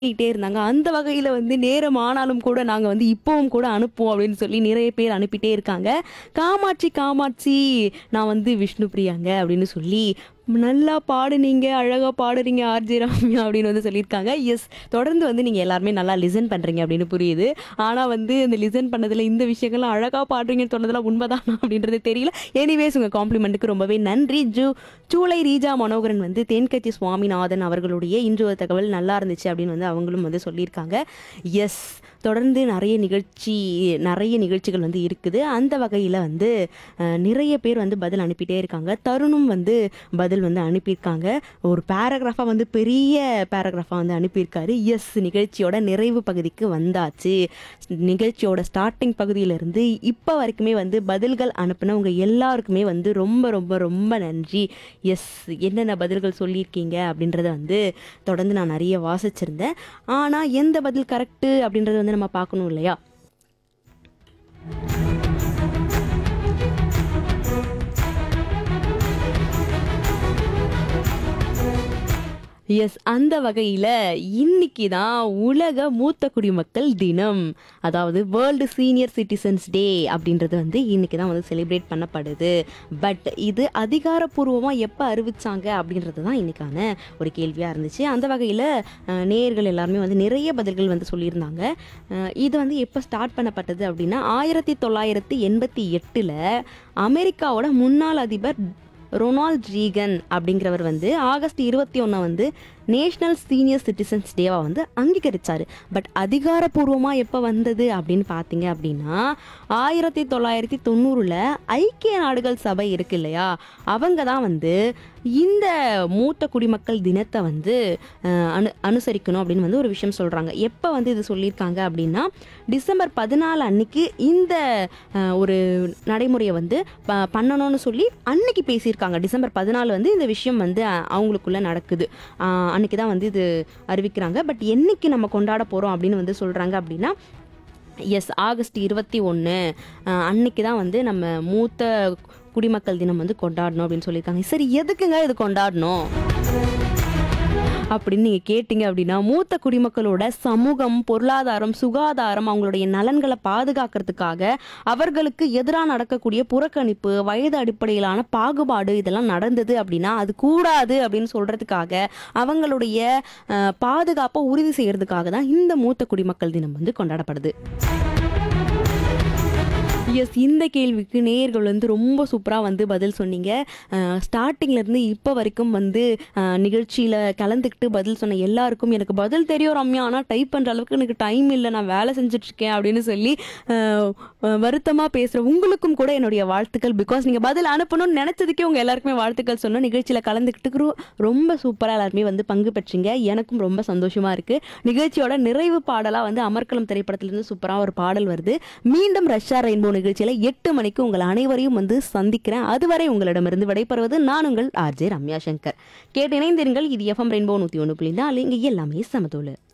பண்ணிட்டே இருந்தாங்க. அந்த வகையில வந்து நேரம் ஆனாலும் கூட நாங்க வந்து இப்பவும் கூட அனுப்புவோம் அப்படின்னு சொல்லி நிறைய பேர் அனுப்பிட்டே இருக்காங்க. காமாட்சி, காமாட்சி நான் வந்து விஷ்ணுபிரியாங்க அப்படின்னு சொல்லி நல்லா பாடுனீங்க, அழகா பாடுறீங்க ஆர்ஜே ரம்யா அப்படின்னு வந்து சொல்லியிருக்காங்க. எஸ் தொடர்ந்து வந்து நீங்க எல்லாருமே நல்லா லிசன் பண்றீங்க அப்படின்னு புரியுது. ஆனா வந்து இந்த லிசன் பண்ணதுல இந்த விஷயங்கள்லாம் அழகா பாடுறீங்கன்னு சொன்னதெல்லாம் உண்மைதானா அப்படின்றது தெரியல. எனிவேஸ் உங்க காம்ப்ளிமெண்ட்டுக்கு ரொம்பவே நன்றி. ஜூ சூளை ரீஜா மனோகரன் வந்து தேன்கட்சி சுவாமிநாதன் அவர்களுடைய இன்று ஒரு தகவல் நல்லா இருந்துச்சு அப்படின்னு வந்து அவங்களும் வந்து சொல்லியிருக்காங்க. எஸ் தொடர்ந்து நிறைய நிகழ்ச்சி நிறைய நிகழ்ச்சிகள் வந்து இருக்குது. அந்த வகையில வந்து அ நிறைய பேர் வந்து பதில் அனுப்பிட்டே இருக்காங்க. தருணும் வந்து பதில் வந்து அனுப்பியிருக்காங்க. ஒரு பேராகிராஃபா வந்து பெரிய பேராகிராஃபா வந்து அனுப்பியிருக்காரு. எஸ் நிகழ்ச்சியோட நிறைவு பகுதிக்கு வந்தாச்சு. நிகழ்ச்சியோட ஸ்டார்ட்டிங் பகுதியிலிருந்து இப்ப வரைக்குமே வந்து பதில்கள் அனுப்புனவங்க எல்லாருக்குமே வந்து ரொம்ப ரொம்ப ரொம்ப நன்றி. எஸ் என்னென்ன பதில்கள் சொல்லியிருக்கீங்க அப்படின்றத வந்து தொடர்ந்து நான் நிறைய வாசிச்சிருந்தேன். ஆனா எந்த பதில் கரெக்ட்டு அப்படின்றத வந்து நம்ம பார்க்கணும் இல்லையா? எஸ் அந்த வகையில இன்னைக்கு தான் உலக மூத்த குடிமக்கள் தினம். அதாவது வேர்ல்டு சீனியர் சிட்டிசன்ஸ் டே அப்படின்றது வந்து இன்னைக்கு தான் வந்து செலிப்ரேட் பண்ணப்படுது. பட் இது அதிகாரப்பூர்வமா எப்ப அறிவிச்சாங்க அப்படின்றது தான் இன்னைக்கான ஒரு கேள்வியா இருந்துச்சு. அந்த வகையில அ நேயர்கள் எல்லாருமே வந்து நிறைய பதில்கள் வந்து சொல்லியிருந்தாங்க. அ இது வந்து எப்ப ஸ்டார்ட் பண்ணப்பட்டது அப்படின்னா 1988ல அமெரிக்காவோட முன்னாள் அதிபர் ரொனால்ட் ரீகன் அப்படிங்கிறவர் வந்து ஆகஸ்ட் 21 வந்து நேஷனல் சீனியர் சிட்டிசன்ஸ் டேவா வந்து அங்கீகரிச்சாரு. பட் அதிகாரப்பூர்வமா எப்ப வந்தது அப்படின்னு பார்த்தீங்க அப்படின்னா 1990ல ஐக்கிய நாடுகள் சபை இருக்கு இல்லையா? அவங்க தான் வந்து இந்த மூத்த குடிமக்கள் தினத்த வந்து அ அனு அனுசரிக்கணும் அப்படின்னு வந்து ஒரு விஷயம் சொல்றாங்க. எப்ப வந்து இது சொல்லியிருக்காங்க அப்படின்னா டிசம்பர் 14 அன்னைக்கு இந்த அ ஒரு நடைமுறைய வந்து ப பண்ணணும்னு சொல்லி அன்னைக்கு பேசியிருக்காங்க. டிசம்பர் 14 வந்து இந்த விஷயம் வந்து அவங்களுக்குள்ள நடக்குது. அ அன்னைக்கு தான் வந்து இது அறிவிக்கிறாங்க. பட் என்னைக்கு நம்ம கொண்டாட போறோம் அப்படின்னு வந்து சொல்றாங்க அப்படின்னா எஸ் ஆகஸ்ட் 21 அ அன்னைக்கு தான் வந்து நம்ம மூத்த குடிமக்கள் தினம் வந்து கொண்டாடணும் அப்படின்னு சொல்லியிருக்காங்க. சரி எதுக்குங்க இது கொண்டாடணும்? அப்படின்னு நீங்க கேட்டீங்க அப்படின்னா மூத்த குடிமக்களோட சமூகம், பொருளாதாரம், சுகாதாரம் அவங்களுடைய நலன்கள பாதுகாக்கிறதுக்காக அவர்களுக்கு எதிரா நடக்கக்கூடிய புறக்கணிப்பு, வயது அடிப்படையிலான பாகுபாடு இதெல்லாம் நடந்தது அப்படின்னா அது கூடாது அப்படின்னு சொல்றதுக்காக அவங்களுடைய அ பாதுகாப்ப உறுதி செய்யறதுக்காக தான் இந்த மூத்த குடிமக்கள் தினம் வந்து கொண்டாடப்படுது. எஸ் இந்த கேள்விக்கு நேயர்கள் வந்து ரொம்ப சூப்பரா வந்து பதில் சொன்னீங்க. அ ஸ்டார்ட்டிங்ல இருந்து இப்ப வரைக்கும் வந்து அ நிகழ்ச்சியில கலந்துக்கிட்டு பதில் சொன்ன எல்லாருக்கும் எனக்கு பதில் தெரியும் ரம்யா. ஆனா டைப் பண்ற அளவுக்கு எனக்கு டைம் இல்ல. நான் வேலை செஞ்சுட்டு இருக்கேன் அப்படின்னு சொல்லி அ வருத்தமா பேசுற உங்களுக்கும் கூட என்னுடைய வாழ்த்துக்கள். பிகாஸ் நீங்க பதில் அனுப்பணும்னு நினைச்சதுக்கே உங்க எல்லாருக்குமே வாழ்த்துக்கள் சொன்னோம். நிகழ்ச்சியில கலந்துக்கிட்டு ரொ ரொம்ப சூப்பரா எல்லாருமே வந்து பங்கு பெற்றீங்க. எனக்கும் ரொம்ப சந்தோஷமா இருக்கு. நிகழ்ச்சியோட நிறைவு பாடலா வந்து அமர்க்களம் திரைப்படத்திலிருந்து சூப்பரா ஒரு பாடல் வருது. மீண்டும் ரஷ்யா ரெயின்போ நிகழ்ச்சியில 8 மணிக்கு உங்கள் அனைவரையும் வந்து சந்திக்கிறேன். அதுவரை உங்களிடமிருந்து விடைபெறுவது நான் உங்கள் ஆர்ஜே ரம்யா சங்கர். கேட்டு இணைந்திருங்கள். இது எஃப்எம் ரெயின்போ 101.4 இங்க எல்லாமே சமதூளு.